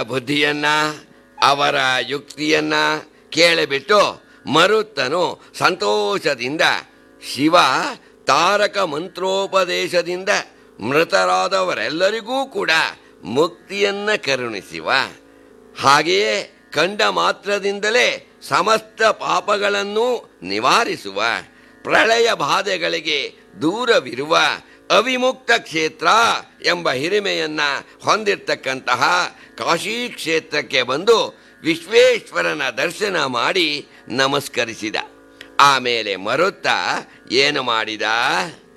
ಬುದ್ಧಿಯನ್ನ ಅವರ ಯುಕ್ತಿಯನ್ನ ಕೇಳಿಬಿಟ್ಟು ಮರುತ್ತನು ಸಂತೋಷದಿಂದ ಶಿವ ತಾರಕ ಮಂತ್ರೋಪದೇಶದಿಂದ ಮೃತರಾದವರೆಲ್ಲರಿಗೂ ಕೂಡ ಮುಕ್ತಿಯನ್ನ ಕರುಣಿಸುವ ಹಾಗೆಯೇ ಕಂಡ ಮಾತ್ರದಿಂದಲೇ ಸಮಸ್ತ ಪಾಪಗಳನ್ನು ನಿವಾರಿಸುವ ಪ್ರಳಯ ಬಾಧೆಗಳಿಗೆ ದೂರವಿರುವ ಅವಿಮುಕ್ತ ಕ್ಷೇತ್ರ ಎಂಬ ಹಿರಿಮೆಯನ್ನ ಹೊಂದಿರತಕ್ಕಂತಹ ಕಾಶಿ ಕ್ಷೇತ್ರಕ್ಕೆ ಬಂದು ವಿಶ್ವೇಶ್ವರನ ದರ್ಶನ ಮಾಡಿ ನಮಸ್ಕರಿಸಿದ ಆಮೇಲೆ ಮರುತ್ತ ಏನು ಮಾಡಿದ